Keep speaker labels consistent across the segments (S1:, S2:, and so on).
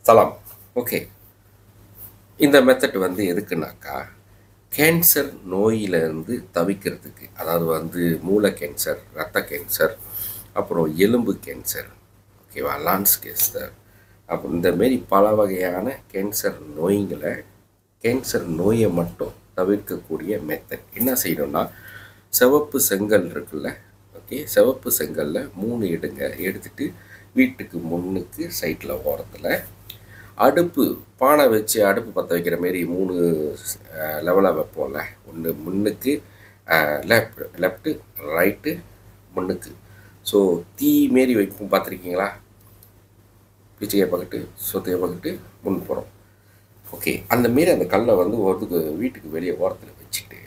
S1: சலாம் ஓகே இந்த மெத்தட் வந்து எதுக்குனாக்கா கேன்சர் நோயிலிருந்து தவிக்கிறதுக்கு அதாவது வந்து மூளை கேன்சர் ரத்த கேன்சர் அப்புறம் எலும்பு கேன்சர் ஓகேவா லான்ஸ் கேன்சர் அப்புறம் இந்த மாரி பல வகையான கேன்சர் நோய்களை கேன்சர் நோயை மட்டும் தவிர்க்கக்கூடிய மெத்தட் என்ன செய்யணும்னா சிவப்பு செங்கல் இருக்குல்ல ஓகே சிவப்பு செங்கல்ல மூணு எடுங்க எடுத்துட்டு வீட்டுக்கு முன்னுக்கு சைட்டில் ஓரத்தில் அடுப்பு பானை வச்சு அடுப்பு பற்ற வைக்கிற மாரி மூணு லெவலாக வைப்போம்ல ஒன்று முன்னுக்கு லெஃப்ட் லெஃப்ட்டு ரைட்டு முன்னுக்கு ஸோ தீ மாரி வைப்போம் பார்த்துருக்கீங்களா பிச்சையை பக்கத்து சொத்தையை பக்கத்து முன் போகிறோம் ஓகே அந்த மாரி அந்த கல்லை வந்து ஒருத்துக்கு வீட்டுக்கு வெளியே ஓரத்தில் வச்சுட்டு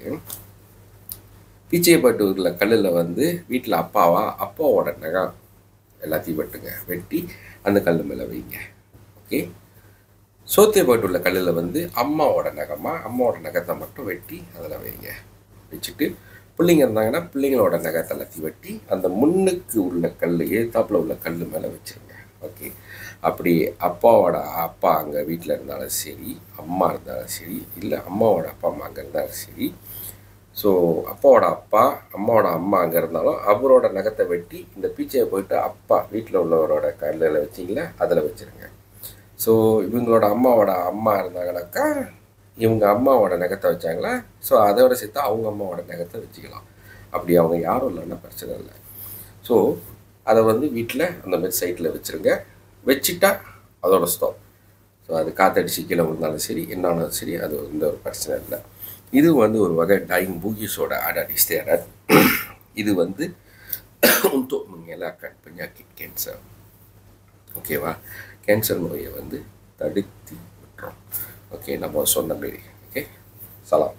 S1: பிச்சையை பட்டு உள்ள கல்லில் வந்து வீட்டில் அப்பாவா அப்பாவோட நகம் எல்லாத்தையும் வெட்டுங்க வெட்டி அந்த கல் மேலே வைங்க ஓகே சோத்தியப்பட்டு உள்ள கல்லில் வந்து அம்மாவோட நகமா அம்மாவோட நகத்தை மட்டும் வெட்டி அதில் வைங்க வச்சுட்டு பிள்ளைங்க இருந்தாங்கன்னா பிள்ளைங்களோட நகத்தை எல்லாத்தையும் வெட்டி அந்த முன்னுக்கு உள்ள கல் ஏத்தாப்பில் உள்ள கல் மேலே வச்சுருங்க ஓகே அப்படி அப்பாவோட அப்பா அங்கே வீட்டில் இருந்தாலும் சரி அம்மா இருந்தாலும் சரி இல்லை அம்மாவோட அப்பா அம்மா அங்கே இருந்தாலும் சரி ஸோ அப்பாவோட அப்பா அம்மாவோட அம்மா அங்கே இருந்தாலும் அவரோட நகத்தை வெட்டி இந்த பீச்சையை போயிட்டு அப்பா வீட்டில் உள்ளவரோட கல்லில் வச்சிங்களா அதில் வச்சுருங்க ஸோ இவங்களோட அம்மாவோட அம்மா இருந்தாங்கனாக்கா இவங்க அம்மாவோட நகத்தை வச்சாங்களா ஸோ அதோட சேர்த்து அவங்க அம்மாவோட நகத்தை வச்சுக்கலாம் அப்படி அவங்க யாரும் இல்லைன்னா பிரச்சனை இல்லை ஸோ அதை வந்து வீட்டில் அந்த மாதிரி சைட்டில் வச்சுருங்க வச்சுட்டா அதோட ஸ்டாப் ஸோ அது காத்தடிச்சு கீழே விழுந்தாலும் சரி என்னாலும் சரி அது எந்த ஒரு பிரச்சனை இல்லை இது வந்து ஒரு வகை டைங் பூகிஸோட அடாடிஸ் தேரர் இது வந்து untuk mengelakkan penyakit cancer ஓகேவா கேன்சர் நோயை வந்து தடுத்து விட்டுரும் ஓகே நம்ம சொன்ன மாரி ஓகே சலாம்